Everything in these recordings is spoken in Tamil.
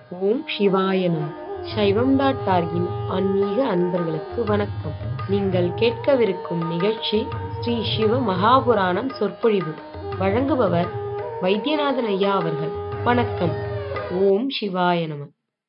ஓம் சிவாய நம சைவம் டாட் டார்கின் ஆன்மீக அன்பர்களுக்கு வணக்கம் நீங்கள் கேட்கவிருக்கும் நிகழ்ச்சி ஸ்ரீ சிவ மகாபுராணம் சொற்பொழிவு வழங்குபவர் வைத்தியநாதன் ஐயா அவர்கள் வணக்கம் ஓம் சிவாய நம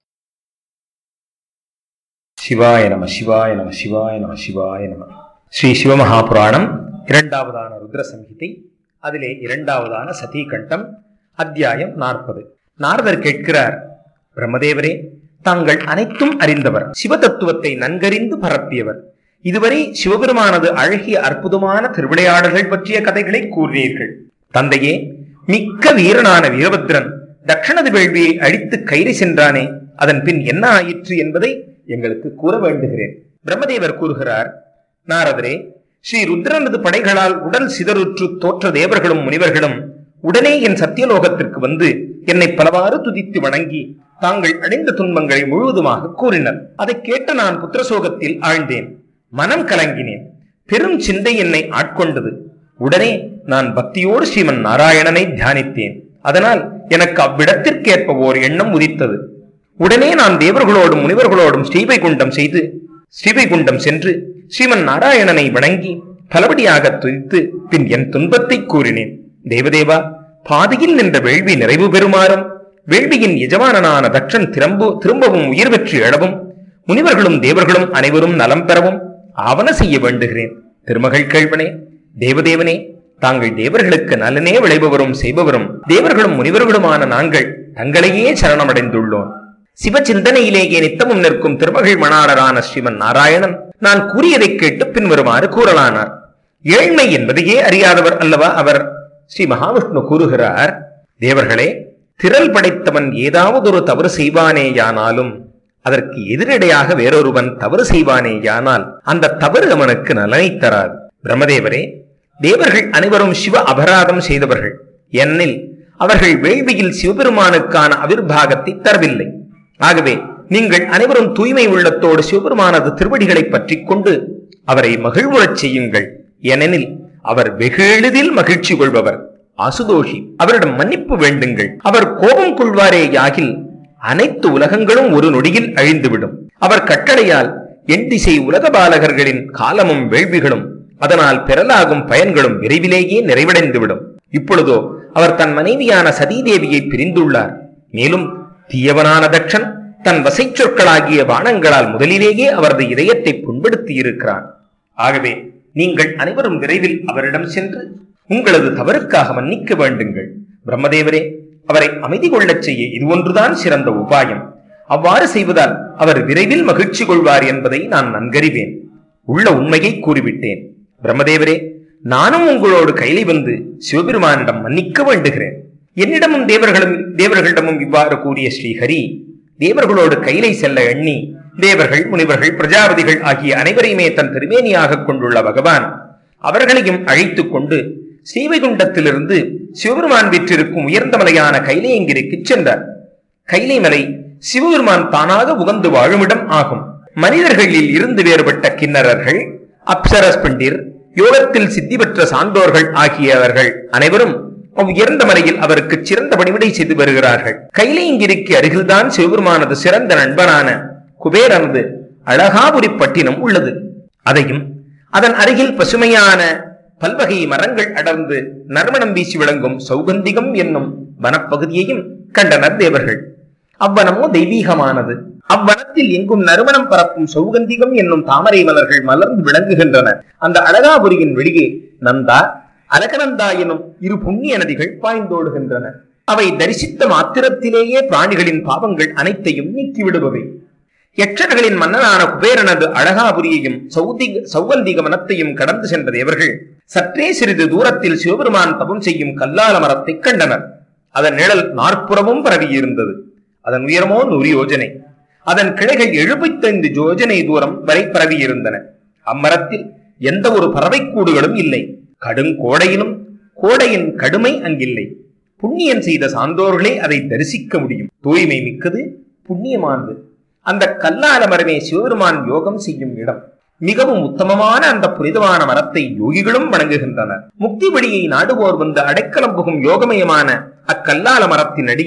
சிவாய நம சிவாய நம சிவாய நம சிவாய நம ஸ்ரீ சிவமகாபுராணம் இரண்டாவதான ருத்ர சம்ஹிதை அதிலே இரண்டாவதான சதீகண்டம் அத்தியாயம் நாற்பது நாரதர் கேட்கிறார் பிரம்மதேவரே தாங்கள் அனைத்தும் அறிந்தவர் சிவதத்துவத்தை நன்கறிந்து பரப்பியவர் இதுவரை சிவபெருமானது அழகிய அற்புதமான திருவிளையாடல்கள் பற்றிய கதைகளை கூறினீர்கள் தந்தையே மிக்க வீரனான வீரபத்ரன் தட்சணது வேள்வியை அழித்து கைரி சென்றானே அதன் பின் என்ன ஆயிற்று என்பதை எங்களுக்கு கூற வேண்டுகிறேன் பிரம்மதேவர் கூறுகிறார் நாரதரே ஸ்ரீ ருத்ரனது படைகளால் உடல் சிதறுற்று தோற்ற தேவர்களும் முனிவர்களும் உடனே என் சத்தியலோகத்திற்கு வந்து என்னை பலவாறு துதித்து வணங்கி தாங்கள் அடைந்த துன்பங்களை முழுவதுமாக கூறினர் அதை கேட்ட நான் புத்திரசோகத்தில் ஆழ்ந்தேன் மனம் கலங்கினேன் பெரும் சிந்தை என்னை ஆட்கொண்டது உடனே நான் பக்தியோடு ஸ்ரீமன் நாராயணனை தியானித்தேன் அதனால் எனக்கு அவ்விடத்திற்கேற்ப ஓர் எண்ணம் உதித்தது உடனே நான் தேவர்களோடும் முனிவர்களோடும் ஸ்ரீவைகுண்டம் செய்து ஸ்ரீவைகுண்டம் சென்று ஸ்ரீமன் நாராயணனை வணங்கி பலபடியாக துதித்து பின் என் துன்பத்தை கூறினேன் தேவதேவா பாதியில் நின்ற வேள்வி நிறைவு பெறுமாறும் வேள்வியின் எஜமானனான தட்சன் திரும்ப திரும்பவும் உயிர் பெற்று எழவும் முனிவர்களும் தேவர்களும் அனைவரும் நலம் பெறவும் ஆவன செய்ய வேண்டுகிறேன் திருமகள் கேள்வனே தேவதேவனே தாங்கள் தேவர்களுக்கு நலனே விளைபவரும் செய்பவரும் தேவர்களும் முனிவர்களுமான நாங்கள் தங்களையே சரணமடைந்துள்ளோம் சிவ சிந்தனையிலேயே நித்தமும் நிற்கும் திருமகள் மணாளரான ஸ்ரீமன் நாராயணன் நான் கூறியதை கேட்டு பின்வருமாறு கூறலானார் ஏழ்மை என்பதையே அறியாதவர் அல்லவா அவர் ஸ்ரீ மகாவிஷ்ணு கூறுகிறார் தேவர்களே திரள் படைத்தவன் ஏதாவது ஒரு தவறு செய்வானேயானாலும் அதற்கு எதிரடையாக வேறொருவன் தவறு செய்வானேயானால் அந்த தவறு அவனுக்கு நலனை தராது பிரம்மதேவரே தேவர்கள் அனைவரும் சிவ அபராதம் செய்தவர்கள் என்னில் அவர்கள் வேள்வியில் சிவபெருமானுக்கான அவிர்வாகத்தை தரவில்லை ஆகவே நீங்கள் அனைவரும் தூய்மை உள்ளத்தோடு சிவபெருமானது திருவடிகளை பற்றிக் கொண்டு அவரை மகிழ்வுறச் செய்யுங்கள் ஏனெனில் அவர் வெகு எளிதில் மகிழ்ச்சி கொள்பவர் அசுதோஷி அவரிடம் மன்னிப்பு வேண்டுங்கள் அவர் கோபம் கொள்வாரே யாகில் அனைத்து உலகங்களும் ஒரு நொடியில் அழிந்துவிடும் அவர் கட்டளையால் என் திசை உலக பாலகர்களின் காலமும் வேள்விகளும் அதனால் பெறலாகும் பயன்களும் விரைவிலேயே நிறைவடைந்துவிடும் இப்பொழுதோ அவர் தன் மனைவியான சதீதேவியை பிரிந்துள்ளார் மேலும் தீயவனான தட்சன் தன் வசை சொற்களாகிய பானங்களால் முதலிலேயே அவரது இதயத்தை புண்படுத்தி இருக்கிறான் ஆகவே நீங்கள் அனைவரும் விரைவில் அவரிடம் சென்று உங்களது தவறுக்காக மன்னிக்க வேண்டுங்கள் பிரம்மதேவரே அவரை அமைதி கொள்ளச் செய்ய இது ஒன்றுதான் சிறந்த உபாயம் அவ்வாறு செய்வதால் அவர் விரைவில் மகிழ்ச்சி கொள்வார் என்பதை நான் நன்கறிவேன் உள்ள உண்மையை கூறிவிட்டேன் பிரம்மதேவரே நானும் உங்களோடு கைலை வந்து சிவபெருமானிடம் மன்னிக்க வேண்டுகிறேன் என்னிடமும் தேவர்களும் தேவர்களிடமும் இவ்வாறு கூறிய ஸ்ரீஹரி தேவர்களோடு கைலை செல்ல எண்ணி தேவர்கள் முனிவர்கள் பிரஜாபதிகள் ஆகிய அனைவரையுமே தன் திருமேனியாக கொண்டுள்ள பகவான் அவர்களையும் அழைத்துக் கொண்டு ஸ்ரீவைகுண்டத்திலிருந்து சிவபெருமான் விற்றிருக்கும் உயர்ந்த மலையான கைலையங்கிரிக்கு சென்றார் கைலை மலை சிவபெருமான் தானாக உகந்து வாழுமிடம் ஆகும் மனிதர்களில் இருந்து வேறுபட்ட கிண்ணறர்கள் அப்சரஸ் பண்டிர் யோகத்தில் சித்தி பெற்ற சான்றோர்கள் ஆகியவர்கள் அனைவரும் உயர்ந்த மலையில் அவருக்கு சிறந்த பணிவிடை செய்து வருகிறார்கள் கைலையங்கிரிக்கு அருகில்தான் சிவபெருமானது சிறந்த நண்பனான குபேரனது அழகாபுரி பட்டினம் உள்ளது அதையும் அதன் அருகில் பசுமையான பல்வகை மரங்கள் அடர்ந்து நறுமணம் வீசி விளங்கும் சௌகந்திகம் என்னும் வனப்பகுதியையும் கண்டனர் தேவர்கள் அவ்வனமோ தெய்வீகமானது அவ்வனத்தில் எங்கும் நறுமணம் பரப்பும் சௌகந்திகம் என்னும் தாமரை மலர்கள் மலர்ந்து விளங்குகின்றன அந்த அழகாபுரியின் வெளியே நந்தா அலகநந்தா எனும் இரு புண்ணிய நதிகள் பாய்ந்தோடுகின்றன அவை தரிசித்த மாத்திரத்திலேயே பிராணிகளின் பாவங்கள் அனைத்தையும் நீக்கிவிடுபவை யட்சர்களின் மன்னனான குபேரனது அழகாபுரியையும் சௌதிக சௌகந்திக மனத்தையும் கடந்து சென்ற தேவர்கள் சற்றே சிறிது தூரத்தில் சிவபெருமான் தபம் செய்யும் கல்லால மரத்தை கண்டனர் அதன் நிழல் நாற்புறமும் பரவியிருந்தது அதன் உயரமோ நூறு யோஜனை அதன் கிளைகள் எழுபத்தைந்து யோஜனை தூரம் வரை பரவியிருந்தன அம்மரத்தில் எந்த ஒரு பறவை கூடுகளும் இல்லை கடும் கோடையிலும் கோடையின் கடுமை அங்கில்லை புண்ணியன் செய்த சான்றோர்களே அதை தரிசிக்க முடியும் தூய்மை மிக்கது புண்ணியமானது அந்த கல்லால மரமே சிவபெருமான் யோகம் செய்யும் இடம் மிகவும் உத்தமமான அந்த புனிதமான மரத்தை யோகிகளும் வணங்குகின்றனர் முக்தி வழியை நாடுவோர் வந்து அடைக்கலம் புகும் யோகமயமான அக்கல்லால மரத்தின் அடியில்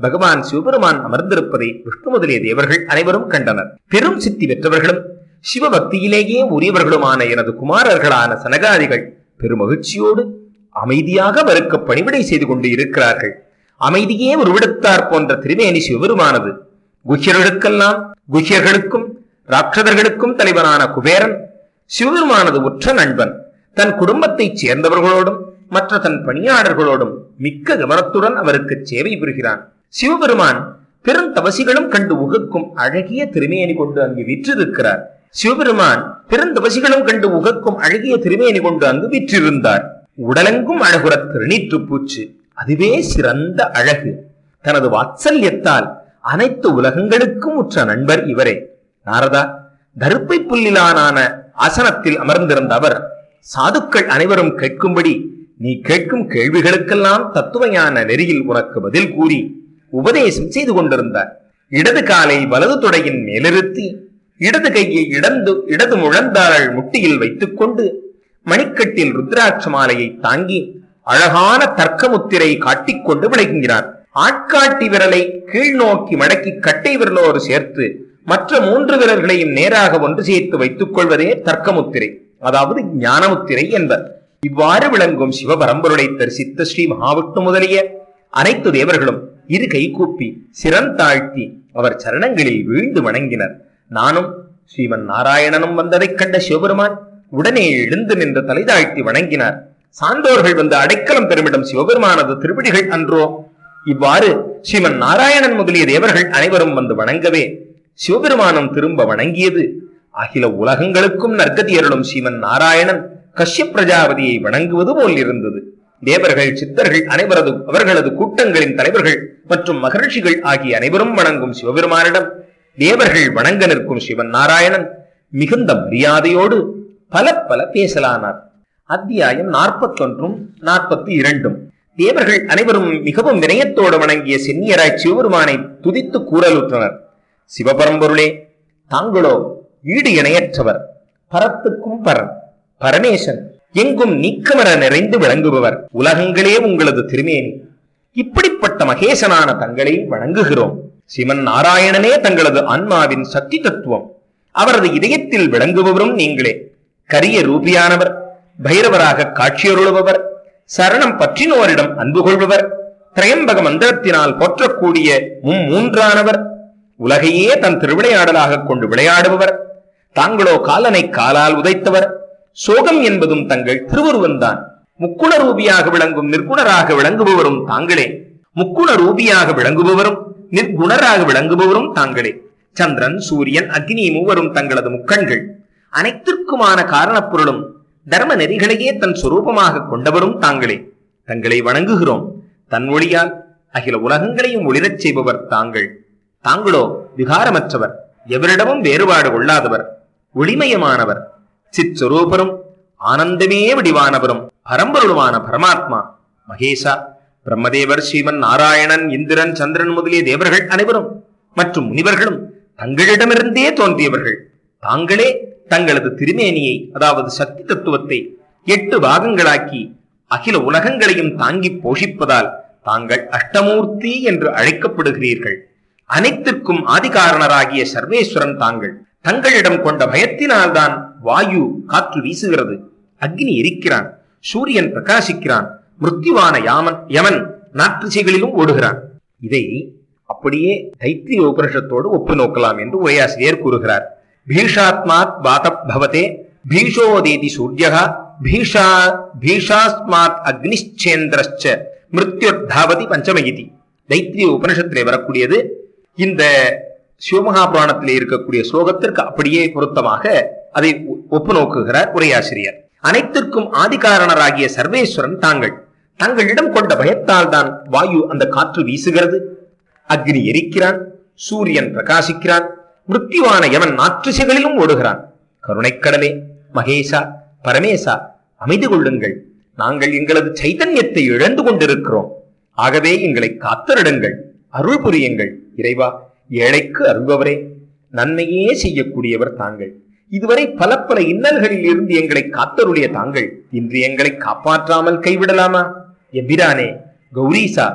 பகவான் சிவபெருமான் அமர்ந்திருப்பதை விஷ்ணு முதலிய தேவர்கள் அனைவரும் கண்டனர் பெரும் சித்தி பெற்றவர்களும் சிவபக்தியிலேயே உரியவர்களுமான எனது குமாரர்களான சனகாதிகள் பெருமகிழ்ச்சியோடு அமைதியாக மறுக்க பணிவிடை செய்து கொண்டு இருக்கிறார்கள் அமைதியே உருவெடுத்தார் போன்ற திருமேனி சிவபெருமானது குஹ்யர்களுக்கெல்லாம் குஹ்யர்களுக்கும் ராட்சதர்களுக்கும் தலைவனான குபேரன் சிவபெருமானது உற்ற நண்பன் தன் குடும்பத்தைச் சேர்ந்தவர்களோடும் மற்ற தன் பணியாளர்களோடும் மிக்க கவனத்துடன் அவருக்கு சேவை புரிகிறான் சிவபெருமான் பெரும் தவசிகளும் கண்டு உகக்கும் அழகிய திருமேனி கொண்டு அங்கு விற்றிருக்கிறார் சிவபெருமான் பெருந்தவசிகளும் கண்டு உகக்கும் அழகிய திருமேனி கொண்டு அங்கு விற்றிருந்தார் உடலெங்கும் அழகுற திருநீற்று பூச்சு அதுவே சிறந்த அழகு தனது வாத்சல்யத்தால் அனைத்து உலகங்களுக்கும் உற்ற நண்பர் இவரே நாரதா தருப்பை புல்லிலான ஆசனத்தில் அமர்ந்திருந்த அவர் சாதுக்கள் அனைவரும் கேட்கும்படி நீ கேட்கும் கேள்விகளுக்கெல்லாம் தத்துவஞான நெறியில் உனக்கு பதில் கூறி உபதேசம் செய்து கொண்டிருந்தார் இடது காலை வலது தொடையின் மேலிருத்தி இடது கையை இடந்து இடது முழந்தாள் முட்டியில் வைத்துக் கொண்டு மணிக்கட்டில் ருத்ராட்ச மாலையை தாங்கி அழகான தர்க்க முத்திரை காட்டிக்கொண்டு விளங்குகிறார் ஆட்காட்டி விரலை கீழ் நோக்கி மடக்கி கட்டை விரலோடு சேர்த்து மற்ற மூன்று விரல்களையும் நேராக ஒன்று சேர்த்து வைத்துக் கொள்வதே தர்க்க முத்திரை அதாவது ஞானமுத்திரை என்பர் இவ்வாறு விளங்கும் சிவபரம்பருளை தரிசித்த ஸ்ரீ மகாவிஷ்ணு முதலிய அனைத்து தேவர்களும் இரு கைகூப்பி சிறந்தாழ்த்தி அவர் சரணங்களில் வீழ்ந்து வணங்கினர் நானும் ஸ்ரீமன் நாராயணனும் வந்ததைக் கண்ட சிவபெருமான் உடனே எழுந்து நின்று தலை தாழ்த்தி வணங்கினார் சான்றோர்கள் வந்து அடைக்கலம் பெருமிடம் சிவபெருமானது திருவடிகள் அன்றோ இவ்வாறு ஸ்ரீமன் நாராயணன் முதலிய தேவர்கள் அனைவரும் வந்து வணங்கவே சிவபெருமானம் திரும்ப வணங்கியது அகில உலகங்களுக்கும் நற்கதி அருளும் ஸ்ரீமன் நாராயணன் கஷ்யப் பிரஜாபதியை வணங்குவது போல் இருந்தது தேவர்கள் சித்தர்கள் அனைவரது அவர்களது கூட்டங்களின் தலைவர்கள் மற்றும் மகர்ஷிகள் ஆகிய அனைவரும் வணங்கும் சிவபெருமானிடம் தேவர்கள் வணங்க நிற்கும் சிவன் நாராயணன் மிகுந்த மரியாதையோடு பல பல பேசலானார் அத்தியாயம் நாற்பத்தொன்றும் நாற்பத்தி இரண்டும் தேவர்கள் அனைவரும் மிகவும் வினயத்தோடு வணங்கிய சென்னியராய் சிவபெருமானை துதித்து கூறலுற்றனர் சிவபரம்பொருளே தாங்களோ ஈடு இணையற்றவர் பரத்துக்கும் பரன் பரமேசன் எங்கும் நீக்கமர நிறைந்து விளங்குபவர் உலகங்களே உங்களது திருமேனி இப்படிப்பட்ட மகேசனான தங்களை வணங்குகிறோம் சிவன் நாராயணனே தங்களது ஆன்மாவின் சக்தி தத்துவம் அவரது இதயத்தில் விளங்குபவரும் நீங்களே கரிய ரூபியானவர் பைரவராக காட்சியருளுபவர் சரணம் பற்றினோரிடம் அன்பு கொள்பவர் திரையம்பக மந்திரத்தினால் போற்றக்கூடிய மும்மூன்றானவர் உலகையே தன் திருவிளையாடலாக கொண்டு விளையாடுபவர் தாங்களோ காலனை காலால் உதைத்தவர் சோகம் என்பதும் தங்கள் திருவுருவன்தான் முக்குண ரூபியாக விளங்கும் நிர்குணராக விளங்குபவரும் தாங்களே முக்குண ரூபியாக விளங்குபவரும் நிர்குணராக விளங்குபவரும் தாங்களே சந்திரன் சூரியன் அக்னி மூவரும் தங்களது முக்கண்கள் அனைத்திற்குமான காரணப் பொருளும் தர்ம நெறிகளையே தன் சொரூபமாக கொண்டவரும் தாங்களே தங்களை வணங்குகிறோம் தன் ஒளியால் அகில உலகங்களையும் ஒளிரச் செய்பவர் தாங்கள் தாங்களோ விகாரமற்றவர் எவரிடமும் வேறுபாடு கொள்ளாதவர் ஒளிமயமானவர் சிற்சொரூபரும் ஆனந்தமே வடிவானவரும் பரம்பொருளுமான பரமாத்மா மகேசா பிரம்மதேவர் ஸ்ரீமன் நாராயணன் இந்திரன் சந்திரன் முதலிய தேவர்கள் அனைவரும் மற்றும் முனிவர்களும் தங்களிடமிருந்தே தோன்றியவர்கள் தாங்களே தங்களது திருமேனியை அதாவது சக்தி தத்துவத்தை எட்டு பாகங்களாக்கி அகில உலகங்களையும் தாங்கி போஷிப்பதால் தாங்கள் அஷ்டமூர்த்தி என்று அழைக்கப்படுகிறீர்கள் அனைத்திற்கும் ஆதிகாரணராகிய சர்வேஸ்வரன் தாங்கள் தங்களிடம் கொண்ட பயத்தினால்தான் வாயு காற்று வீசுகிறது அக்னி எரிக்கிறான் சூரியன் பிரகாசிக்கிறான் மிருத்யுவான யாமன் யமன் நாற்றுசைகளிலும் ஓடுகிறான் இதை அப்படியே தைத்திரிய உபனிஷத்தோடு ஒப்பு நோக்கலாம் என்று உரையாசிரியர் கூறுகிறார் பீஷாத்மாத் வாதப் பவதே பீஷோதேதி சூரியகா பீஷா பீஷாஸ்மாத் அக்னிச்சேந்திரச்ச மிருத்யுர்தாவதி பஞ்சமயிதி தைத்திரிய உபனிஷத்திலே வரக்கூடியது இந்த சிவமகா புராணத்திலே இருக்கக்கூடிய ஸ்லோகத்திற்கு அப்படியே பொருத்தமாக அதை ஒ- ஒப்பு நோக்குகிறார் உரையாசிரியர் அனைத்திற்கும் ஆதிகாரணராகிய சர்வேஸ்வரன் தாங்கள் தங்களிடம் கொண்ட பயத்தால் தான் வாயு அந்த காற்று வீசுகிறது அக்னி எரிக்கிறான் சூரியன் பிரகாசிக்கிறான் மிருத்யுவான எவன் நாற்றுசைகளிலும் ஓடுகிறான் கருணைக்கடலே மகேசா பரமேசா அமைதி கொள்ளுங்கள் நாங்கள் எங்களது சைதன்யத்தை இழந்து கொண்டிருக்கிறோம் ஆகவே எங்களை காத்தருடுங்கள் அருள் புரியுங்கள் இறைவா ஏழைக்கு அருள்பவரே நன்மையே செய்யக்கூடியவர் தாங்கள் இதுவரை பல பல இன்னல்களில் இருந்து எங்களை காத்தருளிய தாங்கள் இன்று எங்களை காப்பாற்றாமல் கைவிடலாமா எபிரானே கௌரீசா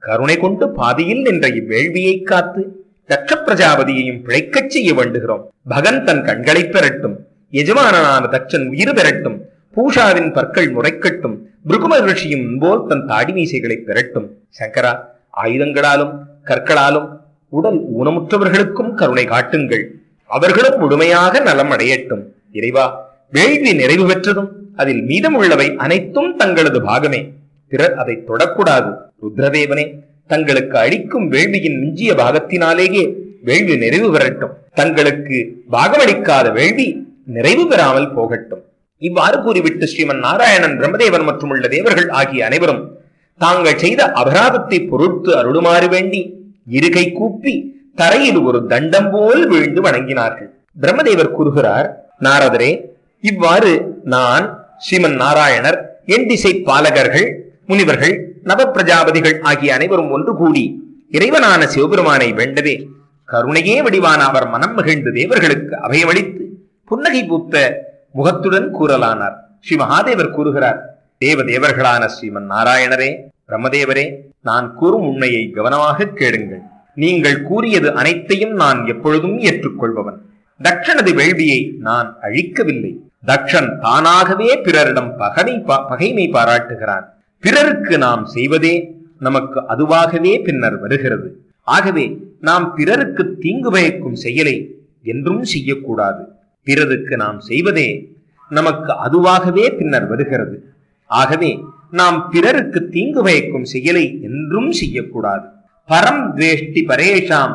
கருணை கொண்டு பாதியில் நின்ற இவ்வேள்வியை காத்து தட்ச பிரஜாபதியையும் பிழைக்கச் செய்ய வேண்டுகிறோம் பகன் தன் கண்களை பெறட்டும் எஜமானனான தட்சன் உயிர் பெறட்டும் பூஷாவின் பற்கள் முறைக்கட்டும் பிருகு மகர்ஷியும் முன்போல் தன் தாடி மீசைகளை பெறட்டும் சங்கரா ஆயுதங்களாலும் கற்களாலும் உடல் ஊனமுற்றவர்களுக்கும் கருணை காட்டுங்கள் அவர்களும் முழுமையாக நலம் அடையட்டும் இறைவா வேள்வி நிறைவு பெற்றதும் அதில் மீதமுள்ளவை அனைத்தும் தங்களது பாகமே பிறர் அதை தொடக்கூடாது ருத்ரதேவனே தங்களுக்கு அளிக்கும் வேள்வியின் மிஞ்சிய பாகத்தினாலேயே வேள்வி நிறைவு பெறட்டும் தங்களுக்கு பாகமளிக்காத வேள்வி நிறைவு பெறாமல் போகட்டும் இவ்வாறு கூறிவிட்டு ஸ்ரீமன் நாராயணன் பிரம்மதேவன் மற்றும் உள்ள தேவர்கள் ஆகிய அனைவரும் தாங்கள் செய்த அபராதத்தை பொருட்டு அருளுமாறு வேண்டி இருகை கூப்பி தரையில் ஒரு தண்டம் போல் வீழ்ந்து வணங்கினார்கள் பிரம்மதேவர் கூறுகிறார் நாரதரே இவ்வாறு நான் ஸ்ரீமன் நாராயணர் என் திசை பாலகர்கள் முனிவர்கள் நவ பிரஜாபதிகள் ஆகிய அனைவரும் ஒன்று கூடி இறைவனான சிவபெருமானை வேண்டவே கருணையே வடிவான அவர் மனம் மகிழ்ந்து தேவர்களுக்கு அபயமளித்து புன்னகை பூத்த முகத்துடன் கூறலானார் ஸ்ரீ மகாதேவர் கூறுகிறார் தேவ தேவர்களான ஸ்ரீமன் நாராயணரே பிரம்மதேவரே நான் கூறும் உண்மையை கவனமாக கேளுங்கள் நீங்கள் கூறியது அனைத்தையும் நான் எப்பொழுதும் ஏற்றுக்கொள்பவன் தட்சணது வேள்வியை நான் அழிக்கவில்லை தக்ஷன் தானாகவே பிறரிடம் பகமை பா- பகைமை பாராட்டுகிறான் பிறருக்கு நாம் செய்வதே நமக்கு அதுவாகவே பின்னர் வருகிறது ஆகவே நாம் பிறருக்கு தீங்கு பயக்கும் செயலை என்றும் செய்யக்கூடாது பிறருக்கு நாம் செய்வதே நமக்கு அதுவாகவே பின்னர் வருகிறது ஆகவே நாம் பிறருக்கு தீங்கு பயக்கும் செயலை என்றும் செய்யக்கூடாது பரம் துவேஷ்டி பரேஷாம்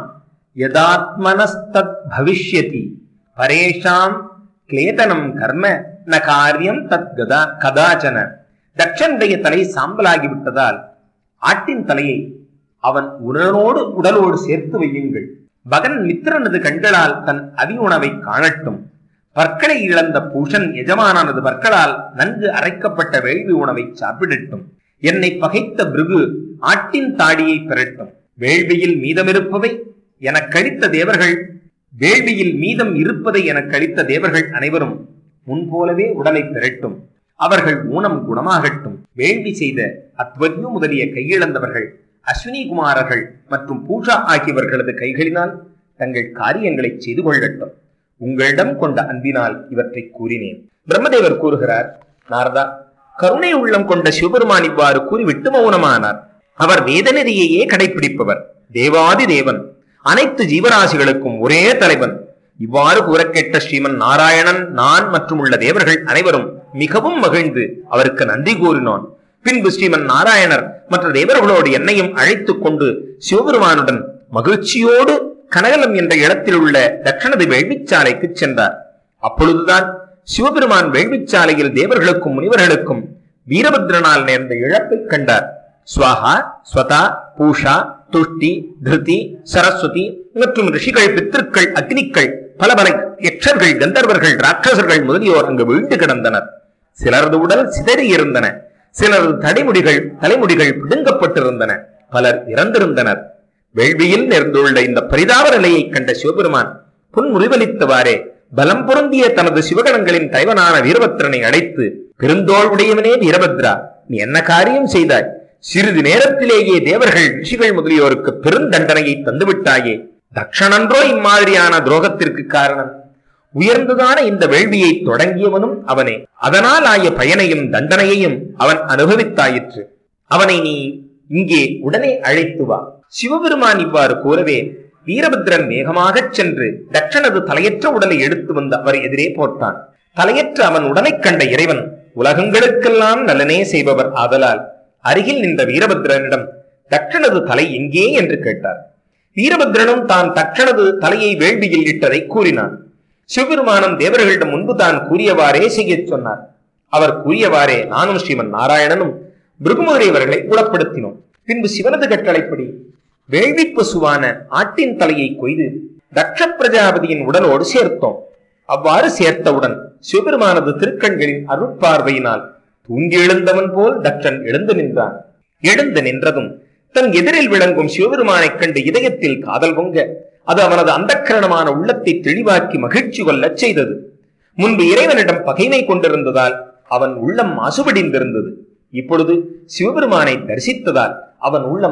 யதாத்மனஸ்தத் பவிஷ்யதி பரேஷாம் கிளேதனம் கர்ம ந காரியம் தத் கதா கதாச்சன தட்சனுடைய தலை சாம்பலாகி விட்டதால் ஆட்டின் தலையை அவன் உடலோடு உடலோடு சேர்த்து வையுங்கள் பகன் மித்திரனது கண்களால் தன் அவி உணவை காணட்டும் பற்களை இழந்த பூஷன் எஜமானானது பற்களால் நன்கு அரைக்கப்பட்ட வேள்வி உணவை சாப்பிடட்டும் என்னை பகைத்த பிருகு ஆட்டின் தாடியை பெறட்டும் வேள்வியில் மீதமிருப்பவை எனக்களித்த தேவர்கள் வேள்வியில் மீதம் இருப்பதை எனக்களித்த தேவர்கள் அனைவரும் முன்போலவே உடலை பெறட்டும் அவர்கள் ஊனம் குணமாகட்டும் வேள்வி செய்த அத்வர்யு முதலிய கையிழந்தவர்கள் அஸ்வினி குமாரர்கள் மற்றும் பூஷா ஆகியவர்களது கைகளினால் தங்கள் காரியங்களை செய்து கொள்ளட்டும் உங்களிடம் கொண்ட அன்பினால் இவற்றை கூறினேன் பிரம்மதேவர் கூறுகிறார் நாரதா கருணை உள்ளம் கொண்ட சிவபெருமான் இவ்வாறு கூறிவிட்டு மௌனமானார் அவர் வேதநெறியையே கடைபிடிப்பவர் தேவாதி தேவன் அனைத்து ஜீவராசிகளுக்கும் ஒரே தலைவன் இவ்வாறு கூறக் கேட்ட ஸ்ரீமன் நாராயணன் நான் மற்றும் உள்ள தேவர்கள் அனைவரும் மிகவும் மகிழ்ந்து அவருக்கு நன்றி கூறினோன் பின்பு ஸ்ரீமன் நாராயணர் மற்ற தேவர்களோடு என்னையும் அழைத்துக் கொண்டு சிவபெருமானுடன் மகிழ்ச்சியோடு கனகலம் என்ற இடத்தில் உள்ள தட்சணது வேள்விச்சாலைக்கு சென்றார் அப்பொழுதுதான் சிவபெருமான் வேள்விச்சாலையில் தேவர்களுக்கும் முனிவர்களுக்கும் வீரபத்ரனால் நேர்ந்த இழப்பைக் கண்டார் ஸ்வாஹா ஸ்வதா பூஷா துஷ்டி திருதி சரஸ்வதி மற்றும் ரிஷிகள் பித்திருக்கள் அக்னிக்கள் பல பல யக்ஷர்கள் கந்தர்வர்கள் ராட்சசர்கள் முதலியோர் அங்கு வீழ்ந்து கிடந்தனர் சிலரது உடல் சிதறி இருந்தன சிலரது தடைமுடிகள் தலைமுடிகள் பிடுங்கப்பட்டிருந்தன பலர் இறந்திருந்தனர் வேள்வியில் நேர்ந்துள்ள இந்த பரிதாப நிலையைக் கண்ட சிவபெருமான் புன்முறிவலித்தவாறே பலம் பொருந்திய தனது சிவகணங்களின் தலைவனான வீரபத்ரனை அழைத்து பெருந்தோள் உடையவனே வீரபத்ரா நீ என்ன காரியம் செய்தாய் சிறிது நேரத்திலேயே தேவர்கள் ரிஷிகள் முதலியோருக்கு பெருந்தண்டனையை தந்துவிட்டாயே தக்ஷணன்றோ இம்மாதிரியான துரோகத்திற்கு காரணம் உயர்ந்ததான இந்த வேள்வியை தொடங்கியவனும் அவனே அதனால் ஆய பயனையும் தண்டனையையும் அவன் அனுபவித்தாயிற்று அவனை நீ இங்கே உடனே அழைத்து வா சிவபெருமான் இவ்வாறு கூறவே வீரபத்ரன் வேகமாகச் சென்று தட்சணது தலையற்ற உடலை எடுத்து வந்து அவர் எதிரே போட்டான் தலையற்ற அவன் உடனைக் கண்ட இறைவன் உலகங்களுக்கெல்லாம் நலனே செய்பவர் ஆதலால் அருகில் நின்ற வீரபத்ரனிடம் தட்சணது தலை எங்கே என்று கேட்டார் வீரபத்ரனும் தான் தட்சணது தலையை வேள்வியில் இட்டதை கூறினான் சிவபெருமானம் தேவர்களிடம் முன்பு தான் கூறியவாறே செய்யச் சொன்னார் அவர் கூறியவாறே நானும் ஸ்ரீமன் நாராயணனும் பிருகுமுறையவர்களை குணப்படுத்தினோம் பின்பு சிவனது கட்டளைப்படி வேள்வி பசுவான ஆட்டின் தலையை கொய்து தட்ச பிரஜாபதியின் உடலோடு சேர்த்தோம் அவ்வாறு சேர்த்தவுடன் சிவபெருமானது திருக்கண்களின் அருட்பார்வையினால் தூங்கி எழுந்தவன் போல் தட்சன் எழுந்து நின்றான் எழுந்து நின்றதும் தன் எதிரில் விளங்கும் சிவபெருமானைக் கண்டு இதயத்தில் காதல் பொங்க அது அவனது அந்தக்கரணமான உள்ளத்தை தெளிவாக்கி மகிழ்ச்சி கொள்ளச் செய்தது முன்பு இறைவனிடம் பகைமை கொண்டிருந்ததால் அவன் உள்ளம் மாசுபடிந்திருந்தது இப்பொழுது சிவபெருமானை தரிசித்ததால் அவன் உள்ளம்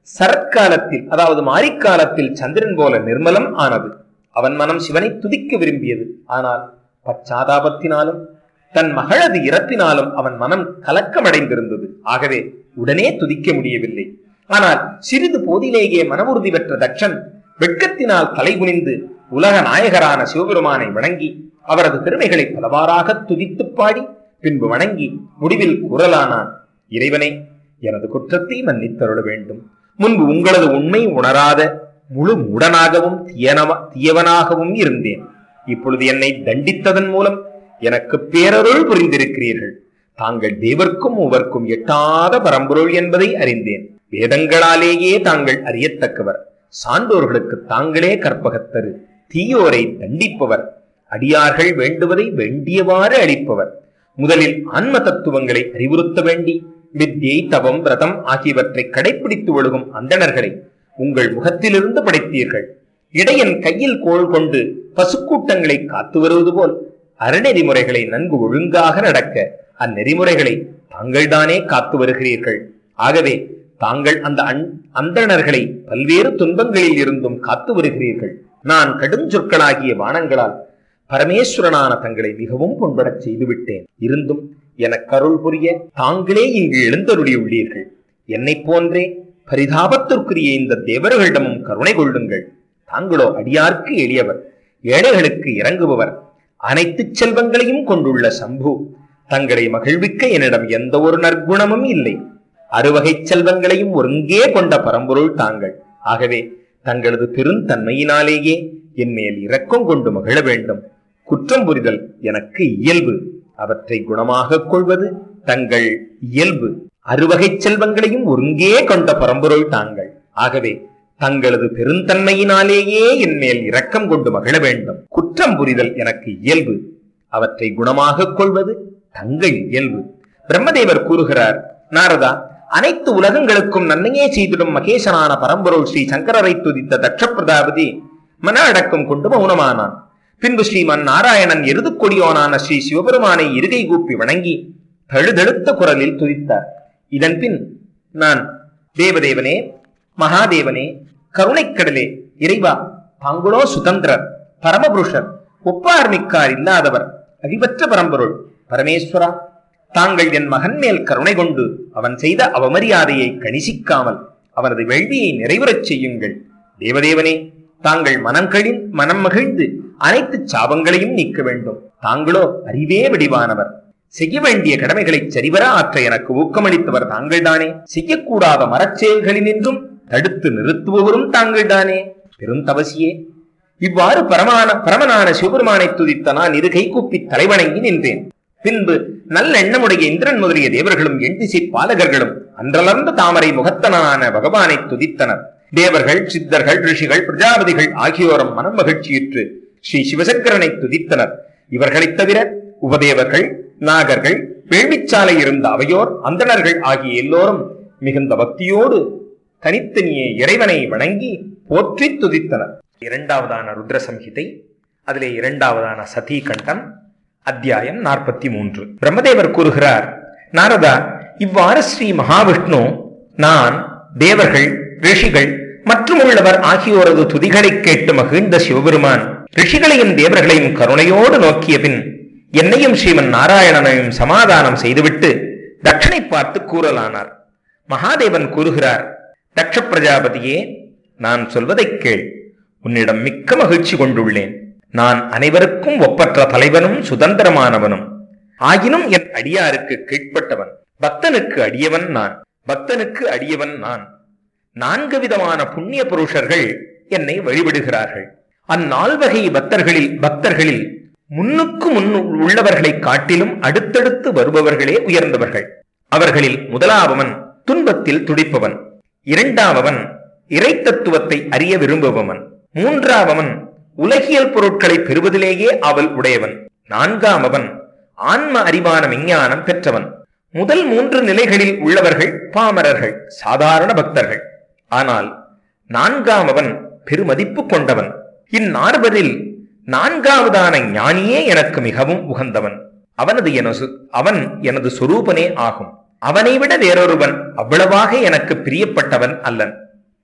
சரத்காலத்தில் அதாவது மாரிக்காலத்தில் சந்திரன் போல நிர்மலம் ஆனது அவன் மனம் சிவனை துதிக்க விரும்பியது ஆனால் பச்சாதாபத்தினாலும் தன் மகளது இறப்பினாலும் அவன் மனம் கலக்கமடைந்திருந்தது ஆகவே உடனே துதிக்க முடியவில்லை ஆனால் சிறிது போதிலேயே மனவுறுதி பெற்ற தட்சன் வெட்கத்தினால் தலைகுனிந்து உலக நாயகரான சிவபெருமானை வணங்கி அவரது பெருமைகளை பலவாறாக துதித்து பாடி பின்பு வணங்கி முடிவில் குரலானான் இறைவனே எனது குற்றத்தை மன்னித்தருள வேண்டும் முன்பு உங்களது உண்மை உணராத முழு மூடனாகவும் தீயனவ தீயவனாகவும் இருந்தேன் இப்பொழுது என்னை தண்டித்ததன் மூலம் எனக்கு பேரருள் புரிந்திருக்கிறீர்கள் தாங்கள் தேவர்க்கும் உவர்க்கும் எட்டாத பரம்பொருள் என்பதை அறிந்தேன் வேதங்களாலேயே தாங்கள் அறியத்தக்கவர் சான்றோர்களுக்கு தாங்களே கற்பகத்தரு தீயோரை தண்டிப்பவர் அடியார்கள் வேண்டுவதை வேண்டியவாறு அளிப்பவர் முதலில் ஆன்ம தத்துவங்களை அறிவுறுத்த வேண்டி வித்யை தவம் விரதம் ஆகியவற்றை கடைபிடித்து ஒழுகும் அந்தணர்களை உங்கள் முகத்திலிருந்து படைத்தீர்கள் இடையன் கையில் கோல் கொண்டு பசுக்கூட்டங்களை காத்து வருவது போல் அறநெறிமுறைகளை நன்கு ஒழுங்காக நடக்க அந்நெறிமுறைகளை தாங்கள்தானே காத்து வருகிறீர்கள் ஆகவே தாங்கள் அந்த அன்- அந்தணர்களை பல்வேறு துன்பங்களில் இருந்தும் காத்து வருகிறீர்கள் நான் கடும் சொற்களாகிய வானங்களால் பரமேஸ்வரனான தங்களை மிகவும் புண்படச் செய்துவிட்டேன் இருந்தும் எனக்கு அருள் புரிய தாங்களே இங்கு எழுந்தருளியுள்ளீர்கள் என்னைப் போன்றே பரிதாபத்திற்குரிய இந்த தேவர்களிடமும் கருணை கொள்ளுங்கள் தாங்களோ அடியார்க்கு எளியவர் ஏழைகளுக்கு இறங்குபவர் அனைத்து செல்வங்களையும் கொண்டுள்ள சம்பு தங்களை மகிழ்விக்க என்னிடம் எந்த ஒரு நற்குணமும் இல்லை அறுவகை செல்வங்களையும் ஒருங்கே கொண்ட பரம்பொருள் தாங்கள் ஆகவே தங்களது பெருந்தன்மையினாலேயே என் மேல் இரக்கம் கொண்டு மகிழ வேண்டும் குற்றம் புரிதல் எனக்கு இயல்பு அவற்றை குணமாகக் கொள்வது தங்கள் இயல்பு அறுவகை செல்வங்களையும் ஒருங்கே கொண்ட பரம்பொருள் தாங்கள் ஆகவே தங்களது பெருந்தன்மையினாலேயே என் மேல் இரக்கம் கொண்டு மகிழ வேண்டும் குற்றம் புரிதல் எனக்கு இயல்பு அவற்றை குணமாகக் கொள்வது தங்கள் இயல்பு பிரம்மதேவர் கூறுகிறார் நாரதா அனைத்து உலகங்களுக்கும் நன்மையே செய்திடும் மகேசனான பரம்பொருள் ஸ்ரீ சங்கரரை துதித்த தட்ச பிரதாபதி மன அடக்கம் கொண்டு மௌனமானான் பின்பு ஸ்ரீமன் நாராயணன் எருதுக்கொடியோனான ஸ்ரீ சிவபெருமானை இருகை கூப்பி வணங்கி தழுதழுத்த குரலில் துதித்தார் இதன் பின் நான் தேவதேவனே மகாதேவனே கருணைக்கடலே இறைவா தாங்களோ சுதந்திரர் பரமபுருஷர் ஒப்பார் மிக்கார் இல்லாதவர் அழிவற்ற பரம்பொருள் பரமேஸ்வரா தாங்கள் என் மகன் மேல் கருணை கொண்டு அவன் செய்த அவமரியாதையை கணிசிக்காமல் அவனது வேள்வியை நிறைவுறச் செய்யுங்கள் தேவதேவனே தாங்கள் மனம் கழின் மனம் மகிழ்ந்து அனைத்து சாபங்களையும் நீக்க வேண்டும் தாங்களோ அறிவே வடிவானவர் செய்ய வேண்டிய கடமைகளை சரிவர ஆற்ற எனக்கு ஊக்கமளித்தவர் தாங்கள்தானே செய்யக்கூடாத மரச்செயல்களினின்றும் தடுத்து நிறுத்துபவரும் தாங்கள்தானே பெருந்தவசியே இவ்வாறு பரமான பரமனான சிவபெருமானை துதித்த நான் இரு கைகூப்பி தலைவணங்கி நின்றேன் பின்பு நல்ல எண்ணமுடைய இந்திரன் முதலிய தேவர்களும் எண்திசை பாலகர்களும் அன்றலர்ந்த தாமரை முகத்தனான பகவானை துதித்தனர் தேவர்கள் சித்தர்கள் ரிஷிகள் பிரஜாபதிகள் ஆகியோரும் மனம் மகிழ்ச்சியுற்று ஸ்ரீ சிவசங்கரனை துதித்தனர் இவர்களைத் தவிர உபதேவர்கள் நாகர்கள் வேள்விச்சாலை இருந்த அவையோர் அந்தணர்கள் ஆகிய எல்லோரும் மிகுந்த பக்தியோடு தனித்தனியே இறைவனை வணங்கி போற்றி துதித்தனர் இரண்டாவதான ருத்ர சம்ஹிதை அதிலே இரண்டாவதான சதி கண்டம் அத்தியாயம் நாற்பத்தி மூன்று பிரம்மதேவர் கூறுகிறார் நாரதா இவ்வாறு ஸ்ரீ மகாவிஷ்ணு நான் தேவர்கள் ரிஷிகள் மற்றும் உள்ளவர் ஆகியோரது துதிகளைக் கேட்டு மகிழ்ந்த சிவபெருமான் ரிஷிகளையும் தேவர்களையும் கருணையோடு நோக்கிய பின் என்னையும் ஸ்ரீமன் நாராயணனையும் சமாதானம் செய்துவிட்டு தட்சனை பார்த்து கூறலானார் மகாதேவன் கூறுகிறார் தக்ஷ பிரஜாபதியே நான் சொல்வதைக் கேள் உன்னிடம் மிக்க மகிழ்ச்சி கொண்டுள்ளேன் நான் அனைவருக்கும் ஒப்பற்ற தலைவனும் சுதந்திரமானவனும் ஆயினும் என் அடியாருக்கு கீழ்ப்பட்டவன் பக்தனுக்கு அடியவன் நான் பக்தனுக்கு அடியவன் நான் நான்கு விதமான புண்ணிய புருஷர்கள் என்னை வழிபடுகிறார்கள் அந்நால்வகை பக்தர்களில் பக்தர்களில் முன்னுக்கு முன் உள்ளவர்களை காட்டிலும் அடுத்தடுத்து வருபவர்களே உயர்ந்தவர்கள் அவர்களில் முதலாவவன் துன்பத்தில் துடிப்பவன் இரண்டாவவன் இறை தத்துவத்தை அறிய விரும்புபவன் மூன்றாவவன் உலகியல் பொருட்களை பெறுவதிலேயே அவள் உடையவன் நான்காமவன் ஆன்ம அறிவான விஞ்ஞானம் பெற்றவன் முதல் மூன்று நிலைகளில் உள்ளவர்கள் பாமரர்கள் சாதாரண பக்தர்கள் ஆனால் நான்காமவன் பெருமதிப்பு கொண்டவன் இந்நால்வரில் நான்காவதான ஞானியே எனக்கு மிகவும் உகந்தவன் அவனது எனது அவன் எனது சொரூபனே ஆகும் அவனை விட வேறொருவன் அவ்வளவாக எனக்கு பிரியப்பட்டவன் அல்லன்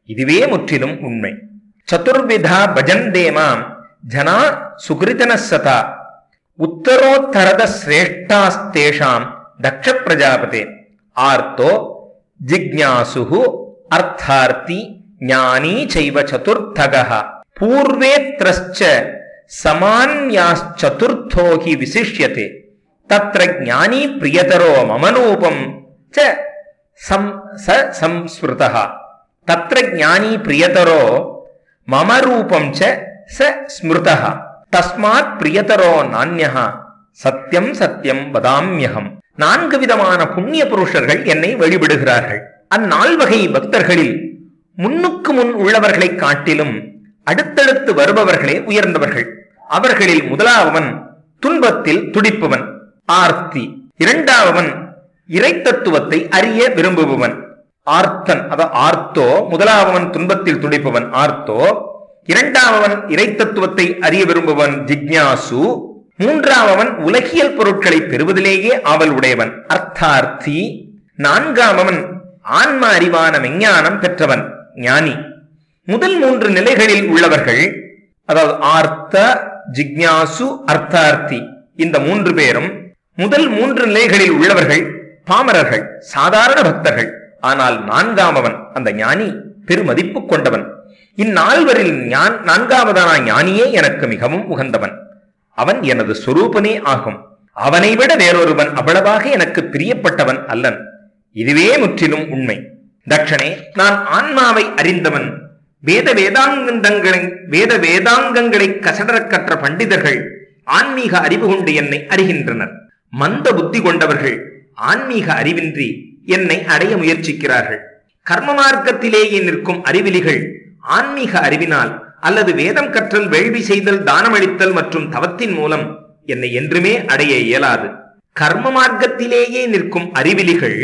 இதுவே முற்றிலும் உண்மை சதுர்விதா பஜந்தே மாம் ஜனா சுகிருதன சதா உத்தரோத்தரத சிரேஷ்டாஸ்தேஷாம் தக்ஷ பிரஜாபதே ஆர்த்தோ ஜிக்ஞாசுகு அர்த்தார்த்தி ஞானீ சைவ சதுர்த்தகः பூர்வேத்ரஸ்ச சமான்யாச்சதுர்த்தோ ஹி விசிஷ்யதே தத்ர ஞானீ பிரியதரோ மமனூபம் ச சம் ச சம்ஸ்மிருதः தத்ர ஞானீ பிரியதரோ மம ரூபம் ச ச ஸ்மிருதः தஸ்மாத் பிரியதரோ நானியः சத்தியம் சத்தியம் வதாம்யகம் நான்கு விதமான புண்ணிய புருஷர்கள் என்னை வழிபடுகிறார்கள் அந்நால்வகை பக்தர்களில் முன்னுக்கு முன் உள்ளவர்களை காட்டிலும் அடுத்தடுத்து வருபவர்களே உயர்ந்தவர்கள் அவர்களில் முதலாவவன் துன்பத்தில் துடிப்பவன் ஆர்த்தி இரண்டாவவன் இறைத்தத்துவத்தை அறிய விரும்புபவன் ஆர்த்தன் அத ஆர்த்தோ முதலாவவன் துன்பத்தில் துடிப்பவன் ஆர்த்தோ இரண்டாவவன் இறைத்தத்துவத்தை அறிய விரும்புவன் ஜிக்ஞாசு மூன்றாவவன் உலகியல் பொருட்களை பெறுவதிலேயே ஆவல் உடையவன் அர்த்தார்த்தி நான்காமவன் ஆன்ம அறிவான விஞ்ஞானம் பெற்றவன் ஞானி முதல் மூன்று நிலைகளில் உள்ளவர்கள் அதாவது ஆர்த்த ஜிக்ஞாசு அர்த்தார்த்தி இந்த மூன்று பேரும் முதல் மூன்று நிலைகளில் உள்ளவர்கள் பாமரர்கள் சாதாரண பக்தர்கள் ஆனால் நான்காமவன் அந்த ஞானி பெருமதிப்பு கொண்டவன் இந்நால்வரில் ஞான் நான்காவதான ஞானியே எனக்கு மிகவும் உகந்தவன் அவன் எனது சொரூபனே ஆகும் அவனை விட வேறொருவன் அவ்வளவாக எனக்கு பிரியப்பட்டவன் அல்லன் இதுவே முற்றிலும் உண்மை தட்சணே நான் ஆன்மாவை அறிந்தவன் வேத வேதாங்கங்களை வேத வேதாங்கங்களை கசடரக் கற்ற பண்டிதர்கள் ஆன்மீக அறிவு கொண்டு என்னை அறிகின்றனர் மந்த புத்தி கொண்டவர்கள் ஆன்மீக அறிவின்றி என்னை அடைய முயற்சிக்கிறார்கள் கர்ம மார்க்கத்திலேயே நிற்கும் அறிவிலிகள் ஆன்மீக அறிவினால் அல்லது வேதம் கற்றல் வேள்வி செய்தல் தானமளித்தல் மற்றும் தவத்தின் மூலம் என்னை என்றுமே அடைய இயலாது கர்ம மார்க்கத்திலேயே நிற்கும் அறிவிலிகள்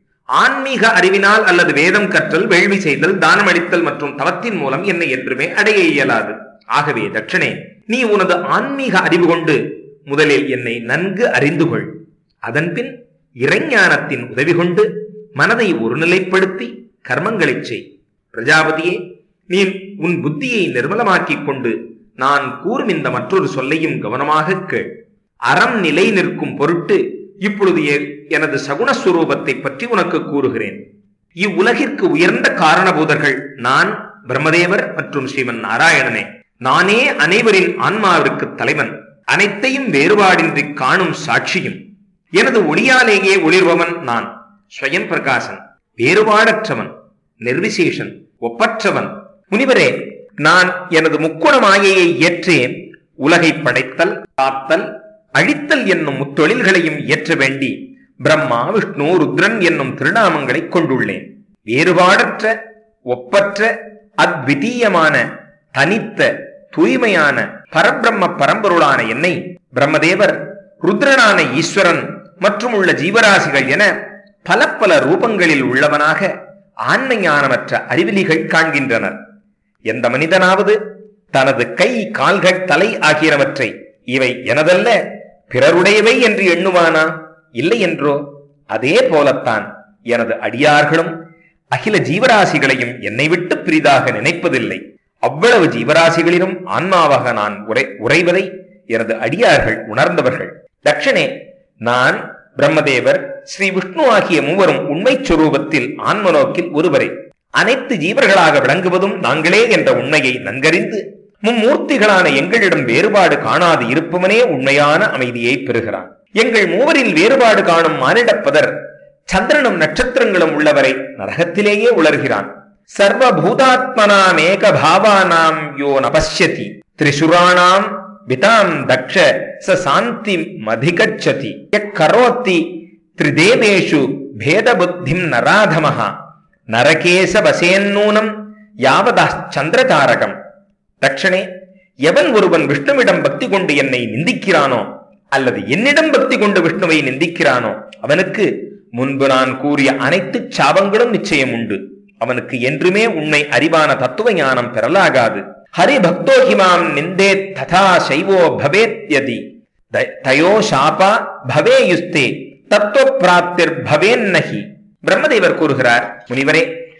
ஆன்மீக அறிவினால் அல்லது வேதம் கற்றல் வேள்வி செய்தல் தானமளித்தல் மற்றும் தவத்தின் மூலம் என்னை என்றுமே அடைய இயலாது ஆகவே தட்சணே நீ உனது ஆன்மீக அறிவு கொண்டு முதலில் என்னை நன்கு அறிந்து கொள் அதன்பின் இறைஞானத்தின் உதவி கொண்டு மனதை ஒருநிலைப்படுத்தி கர்மங்களைச் செய் பிரஜாபதியே நீ உன் புத்தியை நிர்மலமாக்கிக் கொண்டு நான் கூறும் இந்த மற்றொரு சொல்லையும் கவனமாக கேள் அறம் நிலை நிற்கும் பொருட்டு இப்பொழுது எ- எனது சகுணஸ்வரூபத்தை பற்றி உனக்கு கூறுகிறேன் இவ்வுலகிற்கு உயர்ந்த காரணபூதர்கள் நான் பிரம்மதேவர் மற்றும் ஸ்ரீமன் நாராயணனே நானே அனைவரின் ஆன்மாவிற்கு தலைவன் அனைத்தையும் வேறுபாடின்றி காணும் சாட்சியும் எனது ஒளியாலேயே ஒளிர்பவன் நான் ஸ்வயம் பிரகாசன் வேறுபாடற்றவன் நிர்விசேஷன் ஒப்பற்றவன் முனிவரே நான் எனது முக்குண மாயையை ஏற்றே உலகை படைத்தல் காத்தல் அழித்தல் என்னும் முத்தொழில்களையும் இயற்ற வேண்டி பிரம்மா விஷ்ணு ருத்ரன் என்னும் திருநாமங்களை கொண்டுள்ளேன் வேறுபாடற்ற ஒப்பற்ற அத்விதீயமான தனித்த தூய்மையான பரபிரம்ம பரம்பொருளான என்னை பிரம்மதேவர் ருத்ரனான ஈஸ்வரன் மற்றும் உள்ள ஜீவராசிகள் என பல பல ரூபங்களில் உள்ளவனாக ஆன்ம ஞானமற்ற அறிவிலிகள் காண்கின்றனர் எந்த மனிதனாவது தனது கை கால்கள் தலை ஆகியனவற்றை இவை எனதல்ல பிறருடையவை என்று எண்ணுவானா இல்லை என்றோ அதே போலத்தான் எனது அடியார்களும் அகில ஜீவராசிகளையும் என்னை விட்டு பிரிதாக நினைப்பதில்லை அவ்வளவு ஜீவராசிகளிலும் ஆன்மாவாக நான் உரை உறைவதை எனது அடியார்கள் உணர்ந்தவர்கள் தட்சணே நான் பிரம்மதேவர் ஸ்ரீ விஷ்ணு ஆகிய மூவரும் உண்மை சுரூபத்தில் ஆன்மநோக்கில் ஒருவரே அனைத்து ஜீவர்களாக விளங்குவதும் நாங்களே என்ற உண்மையை நன்கறிந்து மும்மூர்த்திகளான எங்களிடம் வேறுபாடு காணாது இருப்பவனே உண்மையான அமைதியை பெறுகிறான் எங்கள் மூவரில் வேறுபாடு காணும் மானிடப்பதர் சந்திரனும் நட்சத்திரங்களும் உள்ளவரை நரகத்திலேயே உளர்கிறான் சர்வ பூதாத்மனாமேக பாவானாம் யோ நபஷ்யதி திரிசுராணாம் விதாம் தக்ஷ ச சாந்தி மதிகச்சதி கரோத்தி திரிதேவேஷு பேத புத்திம் நராதமஹ நரகேச வசேன்னூனம் யாவதா சந்திரதாரகம் தட்சணே எவன் ஒருவன் விஷ்ணுவிடம் பக்தி கொண்டு என்னை நிந்திக்கிறானோ அல்லது என்னிடம் பக்தி கொண்டு விஷ்ணுவை நிந்திக்கிறானோ அவனுக்கு முன்பு நான் கூறிய அனைத்து சாபங்களும் நிச்சயம் உண்டு அவனுக்கு என்றுமே உண்மை அறிவான தத்துவ ஞானம் பெறலாகாது ஹரி பக்தோ ஹிமாம் நிந்தே ததா சைவோ பவேத் யதி த- தயோ சாபா பவேயுஸ்தே தத்துவ பிராப்திர் பவேன்னஹி பிரம்மதேவர் கூறுகிறார் முனிவரே